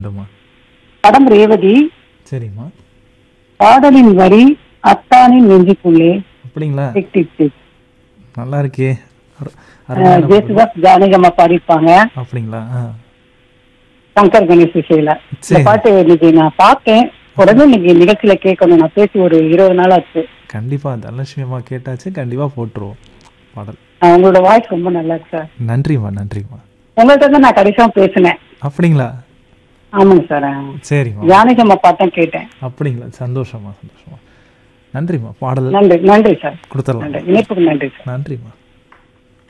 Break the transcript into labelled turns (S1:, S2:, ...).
S1: இந்தம்மா.
S2: படம் ரேவதி
S1: சரிம்மா
S2: பாடலின் வரி அத்தானின் நெஞ்சுக்குள்ளே
S1: அப்படிங்களா
S2: டிக் டிக் டிக்
S1: நல்லா இருக்கே அரு-
S2: அஹ்,
S1: அருமையான பாடல்.
S2: ஜேசுதாஸ் ஜானகம்மா பாடிப்பாங்க
S1: அப்படிங்களா ஆ
S2: சங்கர் கணேஷ் இசையில இந்த
S1: சரி.
S2: பாட்டு இன்னைக்கு நான் பார்த்தேன் உடனே இன்னைக்கு நிகழ்ச்சியில கேட்கணும் நான் பேசி ஒரு இருபது நாள் ஆச்சு
S1: கண்டிப்பா தனலட்சுமி அம்மா கேட்டாச்சு கண்டிப்பா போட்டுருவோம் பாடல்
S2: அஹ், உங்களோட வாய்ஸ் ரொம்ப நல்லா இருக்கு சார்
S1: நன்றிம்மா நன்றிம்மா
S2: உங்கள்கிட்ட தான் நான் கடைசியா பேசினேன்
S1: அப்படிங்களா
S2: ஆமாங்க சார் அஹ்,
S1: சரிம்மா
S2: ஜானகம்மா பாட்டம் கேட்டேன்
S1: அப்படிங்களா சந்தோஷமா சந்தோஷமா நன்றிம்மா பாடல்
S2: நன்றி நன்றி சார்
S1: கொடுத்துடலாம்
S2: நன்றி இணைப்புக்கு நன்றி சார்
S1: நன்றிம்மா